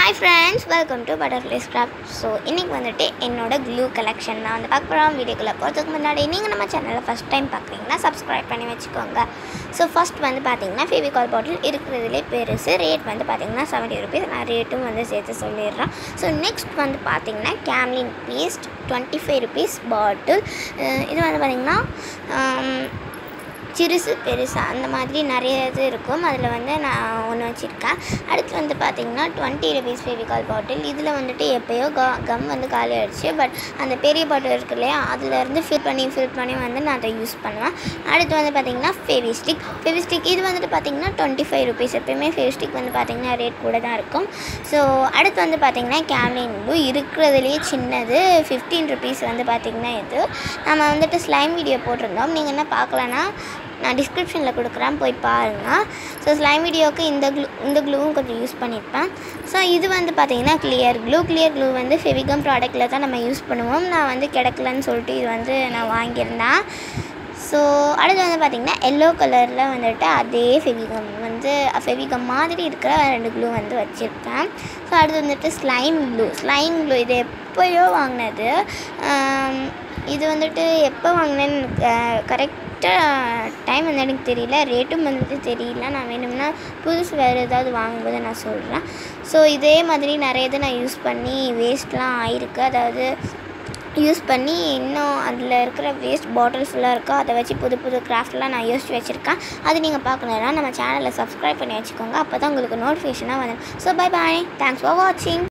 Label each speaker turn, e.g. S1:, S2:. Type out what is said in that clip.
S1: hi friends welcome to butterfly scrap so இன்றைக்கி வந்துட்டு என்னோட க்ளூ கலெக்ஷன் நான் வந்து பார்க்க போகிறோம் வீடியோக்குள்ளே போகிறதுக்கு முன்னாடி நீங்கள் நம்ம சேனலில் ஃபஸ்ட் டைம் பார்க்குறீங்கன்னா சப்ஸ்கிரைப் பண்ணி வச்சுக்கோங்க ஸோ ஃபஸ்ட் வந்து பார்த்தீங்கன்னா ஃபெவிகால் பாட்டில் இருக்கிறதுலே பெருசு ரேட் வந்து பார்த்தீங்கன்னா செவன்ட்டி ருபீஸ் நான் ரேட்டும் வந்து சேர்த்து சொல்லிடுறேன் ஸோ நெக்ஸ்ட் வந்து பார்த்தீங்கன்னா Camlin paste twenty five rupees bottle இது வந்து பார்த்திங்கன்னா சிறுசு பெருசு அந்த மாதிரி நிறைய இது இருக்கும் அதில் வந்து நான் ஒன்று வச்சுருக்கேன் அடுத்து வந்து பார்த்திங்கன்னா டுவெண்ட்டி ருபீஸ் ஃபெவிகால் பாட்டில் இதில் வந்துட்டு எப்போயோ க கம் வந்து காலி ஆயிடுச்சு பட் அந்த பெரிய பாட்டில் இருக்கு இல்லையா அதுலேருந்து ஃபில் பண்ணி ஃபில் பண்ணி வந்து நான் அதை யூஸ் பண்ணுவேன் அடுத்து வந்து பார்த்திங்கன்னா ஃபெவிஸ்டிக் ஃபெவிஸ்டிக் இது வந்துட்டு பார்த்திங்கன்னா டுவெண்ட்டி ஃபைவ் ருபீஸ் எப்போயுமே ஃபெவிஸ்டிக் வந்து பார்த்திங்கன்னா ரேட் கூட தான் இருக்கும் ஸோ அடுத்து வந்து பார்த்திங்கன்னா கேம்லின் ப்ளூ இருக்கிறதுலேயே சின்னது ஃபிஃப்டீன் ருபீஸ் வந்து பார்த்திங்கன்னா இது நம்ம வந்துட்டு ஸ்லைம் வீடியோ போட்டிருந்தோம் நீங்கள் என்ன பார்க்கலன்னா நான் டிஸ்கிரிப்ஷனில் கொடுக்குறேன் போய் பாருங்கள் ஸோ ஸ்லைம் வீடியோவுக்கு இந்த க்ளூ இந்த க்ளூவும் கொஞ்சம் யூஸ் பண்ணியிருப்பேன் ஸோ இது வந்து பார்த்தீங்கன்னா கிளியர் க்ளூ கிளியர் க்ளூ வந்து ஃபெவிகம் ப்ராடக்ட்டில் தான் நம்ம யூஸ் பண்ணுவோம் நான் வந்து கிடைக்கலன்னு சொல்லிட்டு இது வந்து நான் வாங்கியிருந்தேன் ஸோ அடுத்து வந்து பார்த்திங்கன்னா எல்லோ கலரில் வந்துட்டு அதே ஃபெவிகம் வந்து ஃபெவிகம் மாதிரி இருக்கிற ரெண்டு க்ளூ வந்து வச்சுருக்கேன் ஸோ அடுத்து வந்துட்டு ஸ்லைம் க்ளூ ஸ்லைம் க்ளூ இது எப்போயோ வாங்கினது இது வந்துட்டு எப்போ வாங்கினேன்னு கரெக்டாக டைம் வந்து எனக்கு தெரியல ரேட்டும் வந்துட்டு தெரியல நான் வேணும்னா புதுசு வேறு ஏதாவது வாங்கும்போது நான் சொல்கிறேன் ஸோ இதே மாதிரி நிறைய இது நான் யூஸ் பண்ணி வேஸ்ட்லாம் ஆயிருக்கு அதாவது யூஸ் பண்ணி இன்னும் அதில் இருக்கிற வேஸ்ட் பாட்டில் ஃபுல்லாக இருக்கோ அதை வச்சு புது புது கிராஃப்ட்லாம் நான் யோசிச்சு வச்சுருக்கேன் அது நீங்கள் பார்க்கணுன்னா நம்ம சேனலை சப்ஸ்கிரைப் பண்ணி வச்சுக்கோங்க அப்போ தான் உங்களுக்கு நோட்டிஃபிகேஷனாக வரும் so bye bye thanks for வாட்சிங்